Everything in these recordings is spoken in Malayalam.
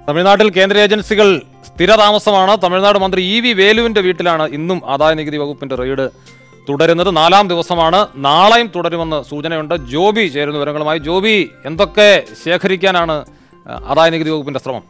തമിഴ്നാട്ടിൽ കേന്ദ്ര ഏജൻസികൾ സ്ഥിരതാമസമാണ് തമിഴ്നാട് മന്ത്രി ഇ വി വേലുവിന്റെ വീട്ടിലാണ് ഇന്നും ആദായ നികുതി വകുപ്പിന്റെ റെയ്ഡ് തുടരുന്നത് നാലാം ദിവസമാണ് നാളെയും തുടരുമെന്ന് സൂചനയുണ്ട് ജോബി ചേരുന്ന വിവരങ്ങളുമായി ജോബി എന്തൊക്കെ ശേഖരിക്കാനാണ് ആ, ആദായ നികുതി വകുപ്പിന്റെ ശ്രമം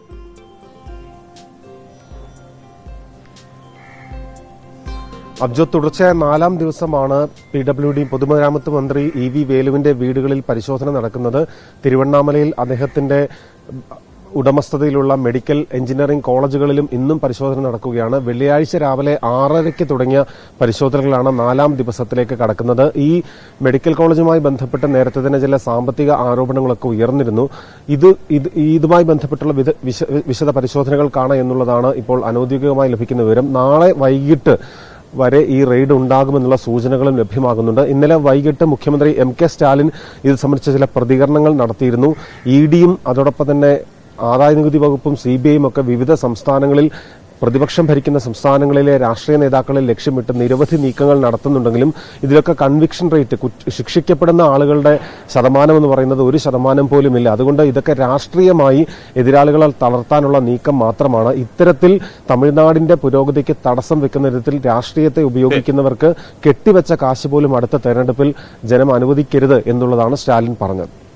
അബ്ജോ തുടർച്ചയായ നാലാം ദിവസമാണ് പി ഡബ്ല്യു ഡി പൊതുമരാമത്ത് മന്ത്രി ഇ വി വേലുവിന്റെ വീടുകളിൽ പരിശോധന നടക്കുന്നത് തിരുവണ്ണാമലയിൽ അദ്ദേഹത്തിന്റെ ഉടമസ്ഥതയിലുള്ള മെഡിക്കൽ എഞ്ചിനീയറിംഗ് കോളേജുകളിലും ഇന്നും പരിശോധന നടക്കുകയാണ് വെള്ളിയാഴ്ച രാവിലെ ആറരയ്ക്ക് തുടങ്ങിയ പരിശോധനകളാണ് നാലാം ദിവസത്തിലേക്ക് കടക്കുന്നത് ഈ മെഡിക്കൽ കോളേജുമായി ബന്ധപ്പെട്ട് നേരത്തെ തന്നെ ചില സാമ്പത്തിക ആരോപണങ്ങളൊക്കെ ഉയർന്നിരുന്നു ഇത് ഇത് ഇതുമായി ബന്ധപ്പെട്ടുള്ള വിധ- വിശ- വിശദ പരിശോധനകൾക്കാണ് എന്നുള്ളതാണ് ഇപ്പോൾ അനൌദ്യോഗികമായി ലഭിക്കുന്ന വിവരം നാളെ വൈകിട്ട് വരെ ഈ റെയ്ഡ് ഉണ്ടാകുമെന്നുള്ള സൂചനകളും ലഭ്യമാകുന്നുണ്ട് ഇന്നലെ വൈകിട്ട് മുഖ്യമന്ത്രി എം കെ സ്റ്റാലിൻ ഇത് സംബന്ധിച്ച ചില പ്രതികരണങ്ങൾ നടത്തിയിരുന്നു ഇ ഡിയും അതോടൊപ്പം തന്നെ ആദായനികുതി വകുപ്പും സി ബി ഐയും ഒക്കെ വിവിധ സംസ്ഥാനങ്ങളിൽ പ്രതിപക്ഷം ഭരിക്കുന്ന സംസ്ഥാനങ്ങളിലെ രാഷ്ട്രീയ നേതാക്കളെ ലക്ഷ്യമിട്ട് നിരവധി നീക്കങ്ങൾ നടത്തുന്നുണ്ടെങ്കിലും ഇതിലൊക്കെ കൺവിക്ഷൻ റേറ്റ് കുറ്റ- ശിക്ഷിക്കപ്പെടുന്ന ആളുകളുടെ ശതമാനം എന്ന് പറയുന്നത് ഒരു ശതമാനം പോലും ഇല്ല അതുകൊണ്ട് ഇതൊക്കെ രാഷ്ട്രീയമായി എതിരാളികളെ തളർത്താനുള്ള നീക്കം മാത്രമാണ് ഇത്തരത്തിൽ തമിഴ്നാടിന്റെ പുരോഗതിക്ക് തടസ്സം വെക്കുന്ന വിധത്തിൽ രാഷ്ട്രീയത്തെ ഉപയോഗിക്കുന്നവർക്ക് കെട്ടിവെച്ച കാശ് പോലും അടുത്ത തെരഞ്ഞെടുപ്പിൽ ജനം അനുവദിക്കരുത് എന്നുള്ളതാണ് സ്റ്റാലിൻ പറഞ്ഞത്